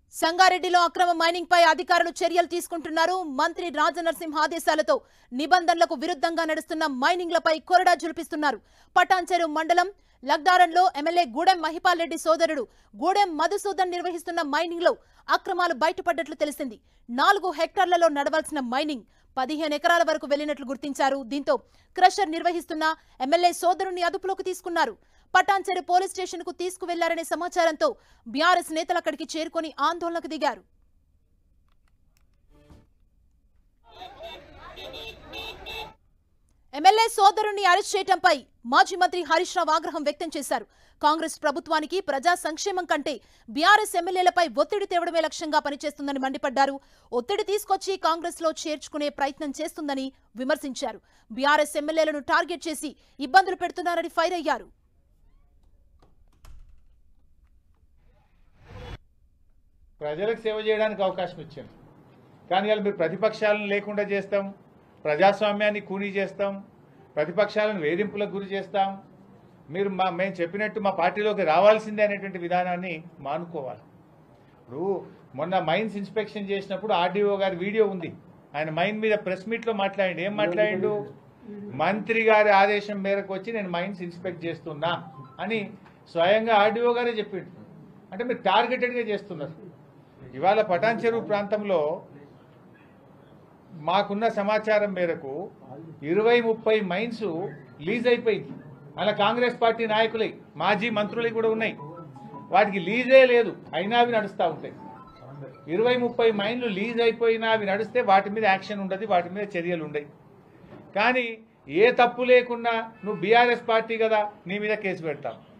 సంగారెడ్డిలో అక్రమ మైనింగ్ పై అధికారులు చర్యలు తీసుకుంటున్నారు మంత్రి రాజనరసింహ ఆదేశాలతో నిబంధనలకు విరుద్ధంగా నడుస్తున్న మైనింగ్లపై కొరడా జులిపిస్తున్నారు పటాన్చెరు మండలం లగ్డారంలో ఎమ్మెల్యే గూడెం మహిపాల్ రెడ్డి సోదరుడు గూడెం మధుసూదన్ నిర్వహిస్తున్న మైనింగ్ లో అక్రమాలు బయటపడ్డట్లు తెలిసింది నాలుగు హెక్టార్లలో నడవాల్సిన మైనింగ్ పదిహేను ఎకరాల వరకు వెళ్లినట్లు గుర్తించారు దీంతో క్రషర్ నిర్వహిస్తున్న ఎమ్మెల్యే సోదరుని అదుపులోకి తీసుకున్నారు పటాన్చెరు పోలీస్ స్టేషన్ కు తీసుకువెళ్లారనే సమాచారంతో బీఆర్ఎస్ నేతలు అక్కడికి చేరుకొని ఆందోళనకు దిగారు ఎమ్మెల్యే సోదరుణ్ణి అరెస్ట్ చేయడంపై మాజీ మంత్రి హరీష్ రావు ఆగ్రహం వ్యక్తం చేశారు కాంగ్రెస్ ప్రభుత్వానికి ప్రజా సంక్షేమం కంటే బీఆర్ఎస్ ఎమ్మెల్యేలపై ఒత్తిడి తేవడమే లక్ష్యంగా పనిచేస్తుందని మండిపడ్డారు ఒత్తిడి తీసుకొచ్చి కాంగ్రెస్ లో చేర్చుకునే ప్రయత్నం చేస్తుందని విమర్శించారు బీఆర్ఎస్ ఎమ్మెల్యేలను టార్గెట్ చేసి ఇబ్బందులు పెడుతున్నారని ఫైర్ అయ్యారు ప్రజలకు సేవ చేయడానికి అవకాశం ఇచ్చారు కానీ వాళ్ళు మీరు ప్రతిపక్షాలను లేకుండా చేస్తాం ప్రజాస్వామ్యాన్ని కూనీ చేస్తాం ప్రతిపక్షాలను వేధింపులకు గురి చేస్తాం మీరు మా మేము చెప్పినట్టు మా పార్టీలోకి రావాల్సిందే అనేటువంటి విధానాన్ని మానుకోవాలి ఇప్పుడు మొన్న మైన్స్ ఇన్స్పెక్షన్ చేసినప్పుడు ఆర్డీఓ గారి వీడియో ఉంది ఆయన మైన్ మీద ప్రెస్ మీట్లో మాట్లాడండి ఏం మాట్లాడిండు మంత్రి గారి ఆదేశం మేరకు వచ్చి నేను మైన్స్ ఇన్స్పెక్ట్ చేస్తున్నా అని స్వయంగా ఆర్డీఓ గారే చెప్పిండు అంటే మీరు టార్గెటెడ్గా చేస్తున్నారు ఇవాళ పటాన్ చెరువు ప్రాంతంలో మాకున్న సమాచారం మేరకు ఇరవై ముప్పై మైన్స్ లీజ్ అయిపోయింది అలా కాంగ్రెస్ పార్టీ నాయకులై మాజీ మంత్రులవి కూడా ఉన్నాయి వాటికి లీజే లేదు అయినా అవి నడుస్తూ ఉంటాయి ఇరవై ముప్పై మైన్లు లీజ్ అయిపోయినా అవి నడిస్తే వాటి మీద యాక్షన్ ఉండదు వాటి మీద చర్యలు ఉండయి కానీ ఏ తప్పు లేకున్నా నువ్వు బీఆర్ఎస్ పార్టీ కదా నీ మీద కేసు పెడతావు